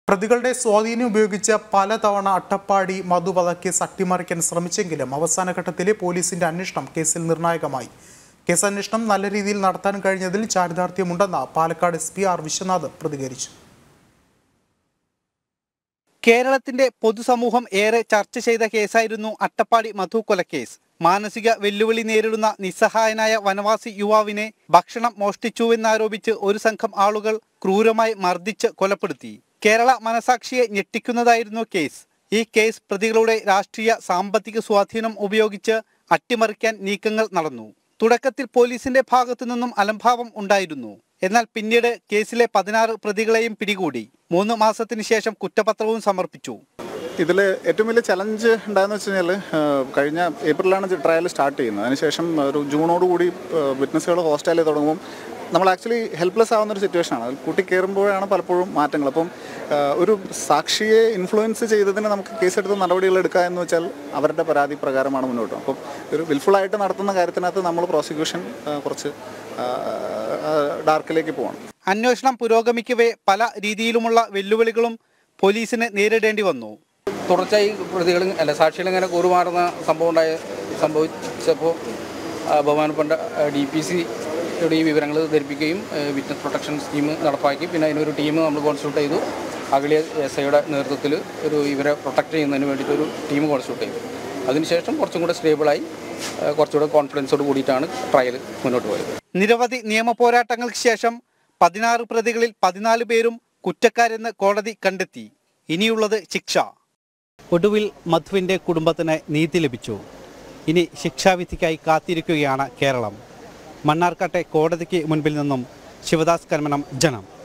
പ്രതികളുടെ സ്വാധീനം ഉപയോഗിച്ച് പലതവണ അട്ടപ്പാടി മധു വധക്കേസ് അട്ടിമറിക്കാൻ ശ്രമിച്ചെങ്കിലും അവസാന ഘട്ടത്തിലെ പോലീസിന്റെ അന്വേഷണം കേസിൽ നിർണായകമായി കേസ് അന്വേഷണം നല്ല രീതിയിൽ നടത്താൻ കഴിഞ്ഞതിൽ ചാരിതാർത്ഥ്യമുണ്ടെന്ന് Palakkad S P R Vishwanath പ്രതികരിച്ചു കേരളത്തിന്റെ പൊതുസമൂഹം ഏറെ ചർച്ച ചെയ്ത കേസായിരുന്നു അട്ടപ്പാടി മധു കൊലക്കേസ് മാനസിക വെല്ലുവിളി നേരിടുന്ന നിസ്സഹായനായ വനവാസി യുവാവിനെ ഭക്ഷണം മോഷ്ടിച്ചുവെന്നാരോപിച്ച് ഒരു സംഘം ആളുകൾ ക്രൂരമായി മർദ്ദിച്ച് കൊലപ്പെടുത്തി കേരള മനസാക്ഷിയെ ഞെട്ടിക്കുന്നതായിരുന്നു കേസ് ഈ കേസ് പ്രതികളുടെ രാഷ്ട്രീയ സാമ്പത്തിക സ്വാധീനം ഉപയോഗിച്ച് അട്ടിമറിക്കാൻ നീക്കങ്ങൾ നടന്നു തുടക്കത്തിൽ പോലീസിന്റെ ഭാഗത്തു നിന്നും അലംഭാവം ഉണ്ടായിരുന്നു എന്നാൽ പിന്നീട് കേസിലെ പതിനാറ് പ്രതികളെയും പിടികൂടി മൂന്ന് മാസത്തിന് ശേഷം കുറ്റപത്രവും സമർപ്പിച്ചു ഇതിൽ ഏറ്റവും വലിയ ചലഞ്ച് ഉണ്ടായെന്ന് വെച്ച് കഴിഞ്ഞാൽ കഴിഞ്ഞ ഏപ്രിലാണ് ട്രയൽ സ്റ്റാർട്ട് ചെയ്യുന്നത് അതിനുശേഷം ഒരു ജൂണോടുകൂടി വിറ്റ്നസ്സുകൾ ഹോസ്റ്റലിൽ തുടങ്ങുമ്പം നമ്മൾ ആക്ച്വലി ഹെൽപ്ലെസ് ആവുന്ന ഒരു സിറ്റുവേഷനാണ് അതിൽ കൂട്ടി കയറുമ്പോഴാണ് പലപ്പോഴും മാറ്റങ്ങൾ അപ്പം ആ, ഒരു സാക്ഷിയെ ഇൻഫ്ലുവൻസ് ചെയ്തതിന് നമുക്ക് കേസെടുത്ത് നടപടികൾ എടുക്കുക എന്ന് വെച്ചാൽ അവരുടെ പരാതി പ്രകാരമാണ് മുന്നോട്ട് പോകുന്നത്. അപ്പം ഒരു വിൽഫുള്ളായിട്ട് നടത്തുന്ന കാര്യത്തിനകത്ത് നമ്മൾ പ്രോസിക്യൂഷൻ കുറച്ച് ഡാർക്കിലേക്ക് പോകണം അന്വേഷണം പുരോഗമിക്കവേ പല രീതിയിലുമുള്ള വെല്ലുവിളികളും പോലീസിന് നേരിടേണ്ടി വന്നു തുടർച്ചയായി പ്രതികൾ അല്ല സാക്ഷികൾ ഇങ്ങനെ കൂറുമാറുന്ന സംഭവം ഉണ്ടായ സംഭവിച്ചപ്പോൾ ആ, ബഹുമാനപ്പെട്ട ഡി പി സിയുടെ ഈ വിവരങ്ങൾ ധരിപ്പിക്കുകയും വിറ്റ്നസ് പ്രൊട്ടക്ഷൻ സ്കീം നടപ്പാക്കി പിന്നെ അതിനൊരു ടീം നമ്മൾ കോൺസ്റ്റിറ്റ്യൂട്ട് ചെയ്തു അഗളിയ എസ് ഐയുടെ നേതൃത്വത്തിൽ ഒരു ഇവരെ പ്രൊട്ടക്ട് ചെയ്യുന്നതിന് വേണ്ടിയിട്ട് ഒരു ടീം കോൺസ്റ്റിറ്റ്യൂട്ട് ചെയ്തു അതിനുശേഷം കുറച്ചും കൂടെ സ്റ്റേബിളായി ആ, കുറച്ചുകൂടെ കോൺഫിഡൻസോട് കൂടിയിട്ടാണ് ട്രയൽ മുന്നോട്ട് പോയത് നിരവധി നിയമ പോരാട്ടങ്ങൾക്ക് ശേഷം പതിനാറ് പ്രതികളിൽ പതിനാല് പേരും കുറ്റക്കാരെന്ന് കോടതി കണ്ടെത്തി ഇനിയുള്ളത് ശിക്ഷ ഒടുവിൽ മധുവിന്റെ കുടുംബത്തിന് നീതി ലഭിച്ചു ഇനി ശിക്ഷാവിധിക്കായി കാത്തിരിക്കുകയാണ് കേരളം മണ്ണാർക്കാട്ടെ കോടതിക്ക് മുൻപിൽ നിന്നും ശിവദാസ് കർമ്മനം ജനം